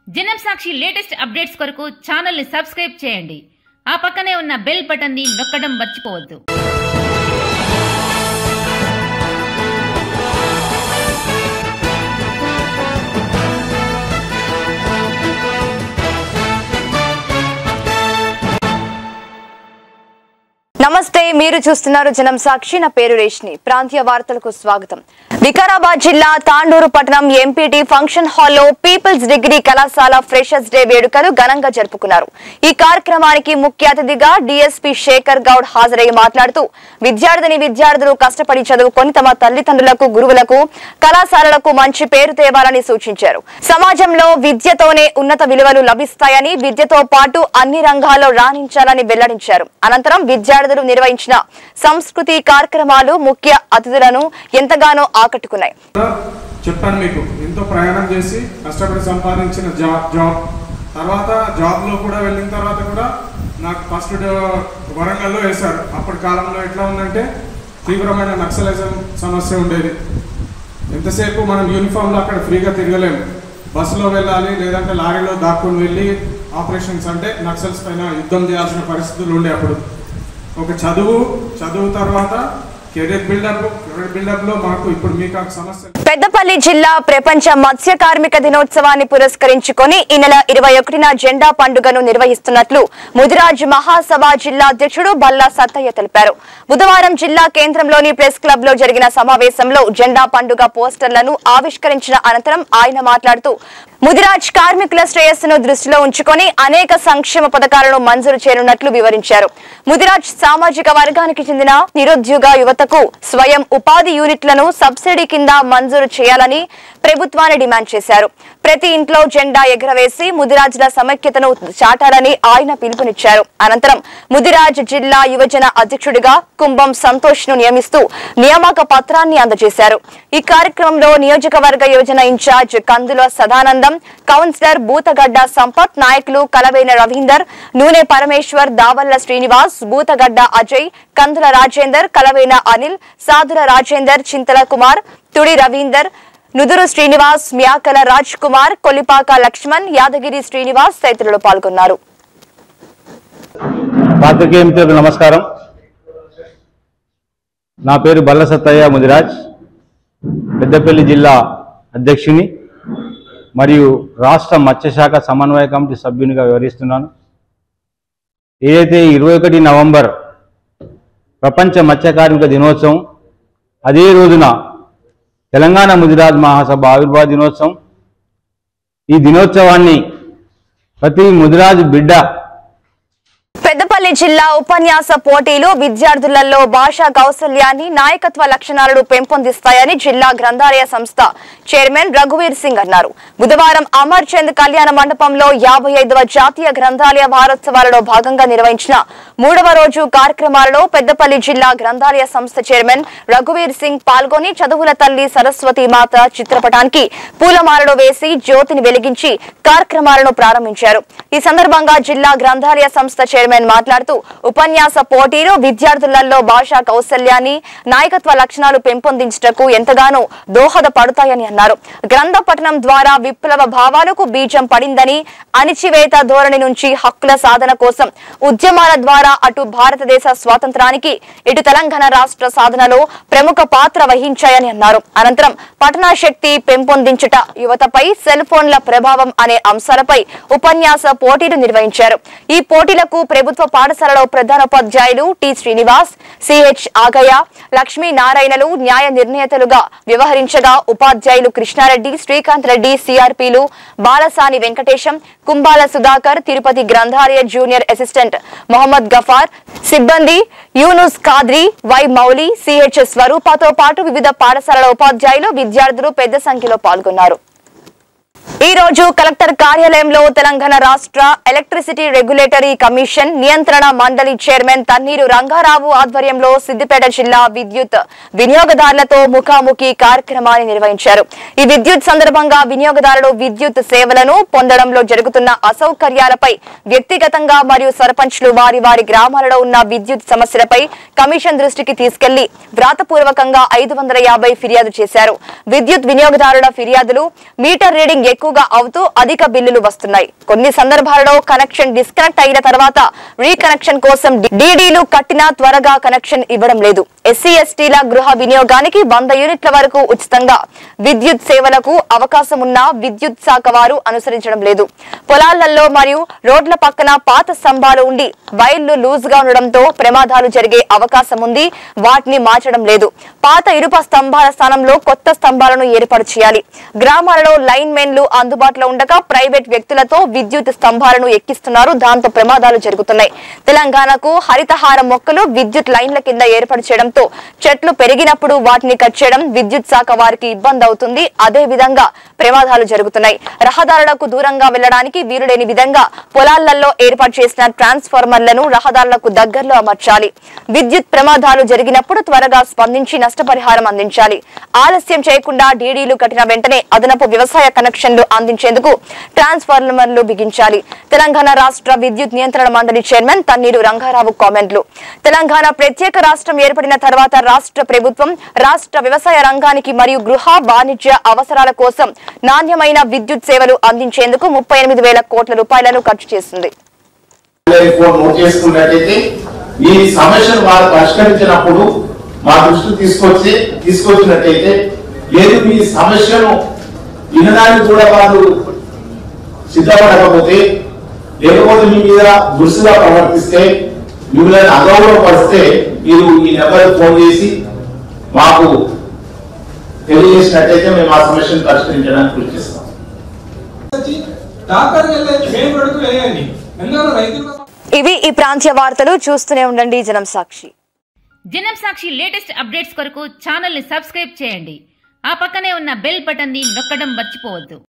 జనం సాక్షి latest updates కొరకు ఛానల్ని సబ్స్క్రైబ్ చేయండి ఆ పక్కనే ఉన్న బెల్ బటన్ని నొక్కడం మర్చిపోవద్దు నమస్తే మీరు చూస్తున్నారు జనం సాక్షి నా పేరు రేష్ని ప్రాంతీయ వార్తలకు స్వాగతం వికారాబాద్ జిల్లా తాండూరు పట్టణం ఎంపీటీ ఫంక్షన్ హాల్లో పీపుల్స్ డిగ్రీ కళాశాల ఫ్రెషర్స్ డే వేడుకలు ఘనంగా జరుపుకున్నారు ఈ కార్యక్రమానికి ముఖ్య అతిథిగా డీఎస్పీ శేఖర్ గౌడ్ హాజరై మాట్లాడుతూ విద్యార్థిని విద్యార్థులు కష్టపడి చదువుకొని తమ తల్లిదండ్రులకు గురువులకు కళాశాలలకు మంచి పేరు తేవాలని సూచించారు సమాజంలో విద్యతోనే ఉన్నత విలువలు లభిస్తాయని విద్యతో పాటు అన్ని రంగాల్లో రాణించాలని వెల్లడించారు అనంతరం విద్యార్థులు నిర్వహించిన సంస్కృతి కార్యక్రమాలు ముఖ్య అతిథులను ఎంతగానో ఆకట్టుకున్నాయి కూడా చెప్పాను మీకు ఎంతో ప్రయాణం చేసి కష్టపడి సంపాదించిన జాబ్ జాబ్ తర్వాత జాబ్లో కూడా వెళ్ళిన తర్వాత కూడా నాకు ఫస్ట్ వరంగల్లో వేశారు అప్పటి కాలంలో ఎట్లా ఉందంటే తీవ్రమైన నక్సలిజం సమస్య ఉండేది ఎంతసేపు మనం యూనిఫామ్లో అక్కడ ఫ్రీగా తిరగలేము బస్సులో వెళ్ళాలి లేదంటే లారీలో దాక్కుని వెళ్ళి ఆపరేషన్స్ అంటే నక్సల్స్ పైన యుద్ధం చేయాల్సిన పరిస్థితులు ఉండే అప్పుడు ఒక చదువు చదువు తర్వాత కెరీర్ బిల్డప్ కెరీర్ బిల్డప్లో మాకు ఇప్పుడు మీకు ఆ సమస్య పెద్దపల్లి జిల్లా ప్రపంచ మత్స్య కార్మిక దినోత్సవాన్ని పురస్కరించుకొని ఈ నెల ఇరవై ఒకటిన జెండా పండుగను నిర్వహిస్తున్నట్లు ముదిరాజ్ మహాసభ జిల్లా అధ్యక్షుడు బల్లా సత్తయ్య తెలిపారు బుధవారం జిల్లా కేంద్రంలోని ప్రెస్ క్లబ్ లో జరిగిన సమావేశంలో జెండా పండుగ పోస్టర్లను ఆవిష్కరించిన అనంతరం ఆయన మాట్లాడుతూ ముదిరాజ్ కార్మికుల శ్రేయస్సును దృష్టిలో ఉంచుకొని అనేక సంక్షేమ పథకాలను మంజూరు చేయనున్నట్లు వివరించారు ముదిరాజ్ సామాజిక వర్గానికి చెందిన నిరుద్యోగ యువతకు స్వయం ఉపాధి యూనిట్లను సబ్సిడీ కింద మంజూరు చేయాలని ప్రభుత్వాన్ని డిమాండ్ చేశారు ప్రతి ఇంట్లో జెండా ఎగరవేసి ముదిరాజుల సమైక్యతను చాటాలని ఆయన పిలుపునిచ్చారు అనంతరం ముదిరాజ్ జిల్లా యువజన అధ్యక్షుడిగా కుంభం సంతోష్ ను నియమిస్తూ నియామక పత్రాన్ని అందజేశారు ఈ కార్యక్రమంలో నియోజకవర్గ యోజన ఇన్ఛార్జ్ కందుల సదానందం కౌన్సిలర్ బూతగడ్డ సంపత్ నాయకులు కలవేన రవీందర్ నూనె పరమేశ్వర్ దావల్ల శ్రీనివాస్ బూతగడ్డ అజయ్ కందుల రాజేందర్ కలవేన అనిల్ సాదుల రాజేందర్ చింతల కుమార్ తుడి రవీందర్ నుదురు శ్రీనివాస్ మ్యాకల రాజ్ కుమార్ కొలిపాక లక్ష్మణ్ యాదగిరి శ్రీనివాస్ తదితరులు పాల్గొన్నారు పాత్రికేయ మిత్రులకు నమస్కారం నా పేరు బల్ల సత్తయ్య ముదిరాజ్ పెద్దపల్లి జిల్లా అధ్యక్షుని మరియు రాష్ట్ర మత్స్యశాఖ సమన్వయ కమిటీ సభ్యునిగా వ్యవహరిస్తున్నాను ఏదైతే ఇరవై ఒకటి నవంబర్ ప్రపంచ మత్స్య కార్మిక దినోత్సవం అదే రోజున తెలంగాణ ముదిరాజ్ మహాసభ ఆవిర్భావ దినోత్సవం ఈ దినోత్సవాన్ని ప్రతి ముదిరాజు బిడ్డ పెద్దపల్లి జిల్లా ఉపన్యాస పోటీలు విద్యార్థులలో భాషా కౌశల్యాన్ని నాయకత్వ లక్షణాలను పెంపొందిస్తాయని జిల్లా గ్రంథాలయ సంస్థ చైర్మన్ రఘువీర్ సింగ్ అన్నారు బుధవారం అమర్ చంద్ కళ్యాణ మండపంలో యాభై ఐదవ జాతీయ గ్రంథాలయ వారోత్సవాలలో భాగంగా నిర్వహించిన మూడవ రోజు కార్యక్రమాలలో పెద్దపల్లి జిల్లా గ్రంథాలయ సంస్థ చైర్మన్ రఘువీర్ సింగ్ పాల్గొని చదువుల తల్లి సరస్వతి మాత చిత్రపటానికి పూలమాలలో వేసి జ్యోతిని వెలిగించి కార్యక్రమాలను ప్రారంభించారు ఈ సందర్భంగా జిల్లా గ్రంథాలయ సంస్థ చైర్మన్ మాట్లాడుతూ ఉపన్యాస పోటీలు విద్యార్థులలో భాషా కౌశల్యాన్ని నాయకత్వ లక్షణాలు పెంపొందించుటకు ఎంతగానో దోహదపడతాయని అన్నారు గ్రంథ పఠనం ద్వారా విప్లవ భావాలకు బీజం పడిందని అణిచివేత ధోరణి నుంచి హక్కుల సాధన కోసం ఉద్యమాల ద్వారా అటు భారతదేశ స్వాతంత్రానికి ఇటు తెలంగాణ రాష్ట్ర సాధనలో ప్రముఖ పాత్ర వహించాయని అన్నారు అనంతరం పఠనా శక్తి పెంపొందించుట యువతపై సెల్ ఫోన్ల ప్రభావం అనే అంశాలపై ఉపన్యాస పోటీలు నిర్వహించారు ఈ పోటీలకు ప్రభుత్వ పాఠశాలలో ప్రధానోపాధ్యాయులు టి శ్రీనివాస్ సిహెచ్ ఆగయ్య లక్ష్మీ నారాయణలు న్యాయ నిర్ణేతలుగా వ్యవహరించగా ఉపాధ్యాయులు కృష్ణారెడ్డి శ్రీకాంత్ రెడ్డి సిఆర్పిలు బాలసాని వెంకటేశం కుంబాల సుధాకర్ తిరుపతి గ్రంథాలయ జూనియర్ అసిస్టెంట్ మొహమ్మద్ గఫార్ సిబ్బంది యూనుస్ ఖాద్రి వై మౌలి సిహెచ్ స్వరూపతో పాటు వివిధ పాఠశాలల ఉపాధ్యాయులు విద్యార్థులు పెద్ద సంఖ్యలో పాల్గొన్నారు ఈ రోజు కలెక్టర్ కార్యాలయంలో తెలంగాణ రాష్ట్ర ఎలక్ట్రిసిటీ రెగ్యులేటరీ కమిషన్ నియంత్రణ మండలి చైర్మన్ తన్నీరు రంగారావు ఆధ్వర్యంలో సిద్దిపేట జిల్లా విద్యుత్ వినియోగదారులతో ముఖాముఖి కార్యక్రమాన్ని నిర్వహించారు ఈ విద్యుత్ సందర్భంగా వినియోగదారులు విద్యుత్ సేవలను పొందడంలో జరుగుతున్న అసౌకర్యాలపై వ్యక్తిగతంగా మరియు సర్పంచ్లు వారి వారి గ్రామాలలో ఉన్న విద్యుత్ సమస్యలపై కమిషన్ దృష్టికి తీసుకెళ్లి వ్రాతపూర్వకంగా ఐదు వందల యాభై ఫిర్యాదు చేశారు విద్యుత్ వినియోగదారుల ఫిర్యాదులు మీటర్ రీడింగ్ ఎక్కువగా అవుతూ అధిక బిల్లులు వస్తున్నాయి కొన్ని సందర్భాలలో కనెక్షన్ డిస్కనెక్ట్ అయిన తర్వాత రీకనెక్షన్ కోసం డీడీలు కట్టినా త్వరగా కనెక్షన్ ఇవ్వడం లేదు ఎస్సీ ఎస్టీల గృహ వినియోగానికి వంద యూనిట్ల వరకు ఉచితంగా విద్యుత్ సేవలకు అవకాశం ఉన్నా విద్యుత్ శాఖ వారు అనుసరించడం లేదు పొలాలలో మరియు రోడ్ల పక్కన పాత స్తంభాలు ఉండి వైర్లు లూజ్ గా ఉండడంతో ప్రమాదాలు జరిగే అవకాశం ఉంది వాటిని మార్చడం లేదు పాత ఇనుప స్తంభాల స్థానంలో కొత్త స్తంభాలను ఏర్పాటు చేయాలి గ్రామాలలో లైన్ మెన్లు అందుబాటులో ఉండగా ప్రైవేట్ వ్యక్తులతో విద్యుత్ స్తంభాలను ఎక్కిస్తున్నారు దాంతో ప్రమాదాలు జరుగుతున్నాయి తెలంగాణకు హరితహార మొక్కలు విద్యుత్ లైన్ల కింద ఏర్పాటు చేయడంతో చెట్లు పెరిగినప్పుడు వాటిని కట్ చేయడం విద్యుత్ శాఖ వారికి ఇబ్బంది అవుతుంది అదే విధంగా ప్రమాదాలు జరుగుతున్నాయి రహదారులకు దూరంగా వెళ్లడానికి వీలులేని విధంగా పొలాలలో ఏర్పాటు చేసిన ట్రాన్స్ఫార్మర్లను రహదారులకు దగ్గరలో అమర్చాలి విద్యుత్ ప్రమాదాలు జరిగినప్పుడు త్వరగా స్పందించి నష్టపరిహారం అందించాలి ఆలస్యం చేయకుండా డీడీలు కట్టిన వెంటనే అదనపు వ్యవసాయ కనెక్షన్లు అందించేందుకు ట్రాన్స్ఫార్మర్లు బిగించాలి తెలంగాణ రాష్ట్ర విద్యుత్ నియంత్రణ మండలి చైర్మన్ తన్నీరు రంగారావు కామెంట్లు తెలంగాణ ప్రత్యేక రాష్ట్రం ఏర్పడిన తర్వాత రాష్ట్ర ప్రభుత్వం రాష్ట్ర వ్యవసాయ రంగానికి మరియు గృహ వాణిజ్య అవసరాల కోసం నాణ్యమైన విద్యుత్ సేవలు అందించేందుకు ముప్పై ఎనిమిది వేల కోట్ల రూపాయలను ఖర్చు చేసింది ఫోన్ నోట్ చేసుకున్నట్టయితే ఈ సమస్యను వారు పరిష్కరించినప్పుడు మా దృష్టి తీసుకొచ్చి తీసుకొచ్చినట్టయితే లేదు మీ సమస్యను వినడానికి కూడా వాళ్ళు సిద్ధపడకపోతే లేకపోతే మీ మీద దురుసుగా ప్రవర్తిస్తే మిమ్మల్ని అగౌరవపరిస్తే మీరు ఈ నెంబర్ ఫోన్ చేసి మాకు తెలియజేసినట్టయితే మేము ఆ సమస్యను పరిష్కరించడానికి కృషి చేస్తాం వచ్చి డాక్టర్ వెళ్ళే మెయిన్ రోడ్డుకు వెళ్ళండి ఎందుకంటే రైతులు ఇవి ఈ ప్రాంతీయ వార్తలు చూస్తూనే ఉండండి జనం సాక్షి జనం సాక్షి లేటెస్ట్ అప్డేట్స్ కొరకు ఛానల్ని సబ్స్క్రైబ్ చేయండి ఆ పక్కనే ఉన్న బెల్ బటన్ని నొక్కడం మర్చిపోవద్దు